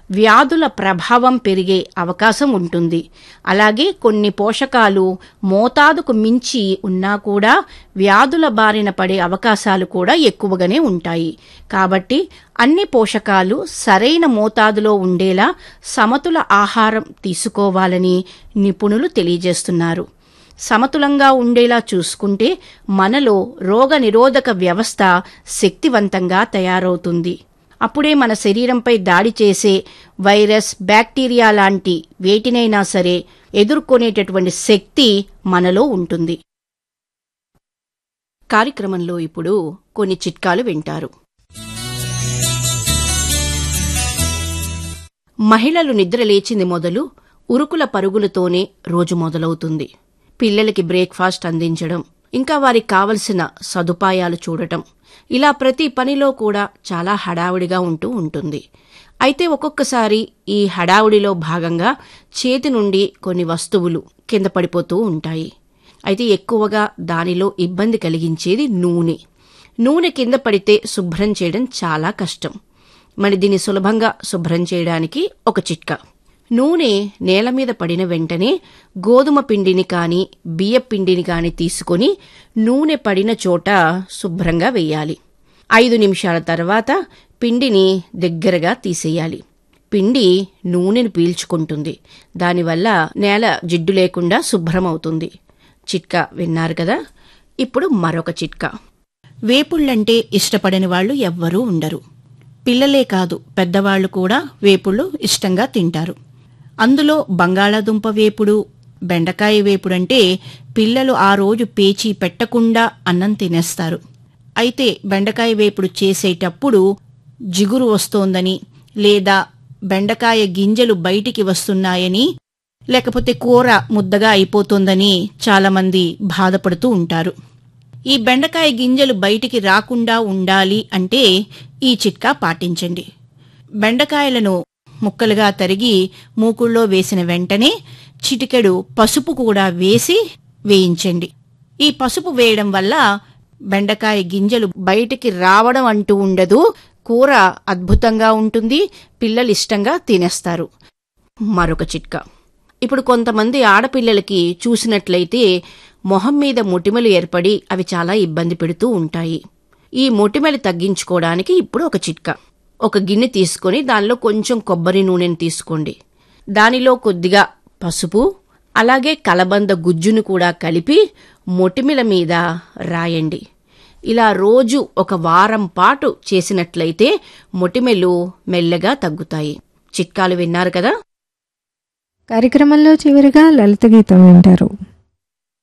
వ్యాధుల ప్రభావం పెరిగే అవకాశం ఉంటుంది అలాగే కొన్ని పోషకాలు మోతాదుకు మించి ఉన్నా కూడా వ్యాధుల బారిన పడే అవకాశాలు కూడా ఎక్కువగానే ఉంటాయి కాబట్టి అన్ని పోషకాలు సరైన మోతాదులో ఉండేలా సమతుల ఆహారం తీసుకోవాలని నిపుణులు తెలియజేస్తున్నారు సమతులంగా ఉండేలా చూసుకుంటే మనలో రోగ నిరోధక వ్యవస్థ శక్తివంతంగా తయారవుతుంది అప్పుడే మన శరీరంపై దాడి చేసే వైరస్ బ్యాక్టీరియా లాంటి వేటినైనా సరే ఎదుర్కొనేటటువంటి శక్తి మనలో ఉంటుంది కార్యక్రమంలో ఇప్పుడు కొన్ని చిట్కాలు వింటారు మహిళలు నిద్ర లేచింది మొదలు ఉరుకుల పరుగులతోనే రోజు మొదలవుతుంది పిల్లలకి బ్రేక్ఫాస్ట్ అందించడం ఇంకా వారికి కావలసిన సదుపాయాలు చూడటం ఇలా ప్రతి పనిలో కూడా చాలా హడావుడిగా ఉంటూ ఉంటుంది అయితే ఒక్కొక్కసారి ఈ హడావుడిలో భాగంగా చేతి నుండి కొన్ని వస్తువులు కింద పడిపోతూ ఉంటాయి అయితే ఎక్కువగా దానిలో ఇబ్బంది కలిగించేది నూనె నూనె కింద పడితే శుభ్రం చేయడం చాలా కష్టం మరి దీన్ని సులభంగా శుభ్రం చేయడానికి ఒక చిట్కా నూనె నేల మీద పడిన వెంటనే గోధుమ పిండిని కానీ బియ్య పిండిని కానీ తీసుకొని నూనె పడిన చోట శుభ్రంగా వేయాలి ఐదు నిమిషాల తర్వాత పిండిని దగ్గరగా తీసేయాలి పిండి నూనెను పీల్చుకుంటుంది దానివల్ల నేల జిడ్డు లేకుండా శుభ్రమవుతుంది చిట్కా విన్నారు కదా ఇప్పుడు మరొక చిట్కా వేపుళ్ళంటే ఇష్టపడని వాళ్ళు ఎవ్వరూ ఉండరు పిల్లలే కాదు పెద్దవాళ్లు కూడా వేపుళ్ళు ఇష్టంగా తింటారు అందులో బంగాళాదుంప వేపుడు బెండకాయ వేపుడంటే పిల్లలు ఆ రోజు పేచీ పెట్టకుండా అన్నం తినేస్తారు అయితే బెండకాయ వేపుడు చేసేటప్పుడు జిగురు వస్తోందని లేదా బెండకాయ గింజలు బయటికి వస్తున్నాయని లేకపోతే కూర ముద్దగా అయిపోతోందని చాలామంది బాధపడుతూ ఉంటారు ఈ బెండకాయ గింజలు బయటికి రాకుండా ఉండాలి అంటే ఈ చిట్కా పాటించండి బెండకాయలను ముక్కలుగా తరిగి మూకుళ్ళో వేసిన వెంటనే చిటికెడు పసుపు కూడా వేసి వేయించండి ఈ పసుపు వేయడం వల్ల బెండకాయ గింజలు బయటికి రావడం అంటూ ఉండదు కూర అద్భుతంగా ఉంటుంది పిల్లలు ఇష్టంగా తినేస్తారు మరొక చిట్కా ఇప్పుడు కొంతమంది ఆడపిల్లలకి చూసినట్లయితే మొహం మీద మొటిమలు ఏర్పడి అవి చాలా ఇబ్బంది పెడుతూ ఉంటాయి ఈ మొటిమలు తగ్గించుకోవడానికి ఇప్పుడు ఒక చిట్కా ఒక గిన్నె తీసుకొని దానిలో కొంచెం కొబ్బరి నూనెని తీసుకోండి దానిలో కొద్దిగా పసుపు అలాగే కలబంద గుజ్జును కూడా కలిపి మొటిమిల మీద రాయండి ఇలా రోజు ఒక వారం పాటు చేసినట్లయితే మొటిమెలు మెల్లగా తగ్గుతాయి చిట్కాలు విన్నారు కదా కార్యక్రమంలో చివరిగా లలిత గీతం వింటారు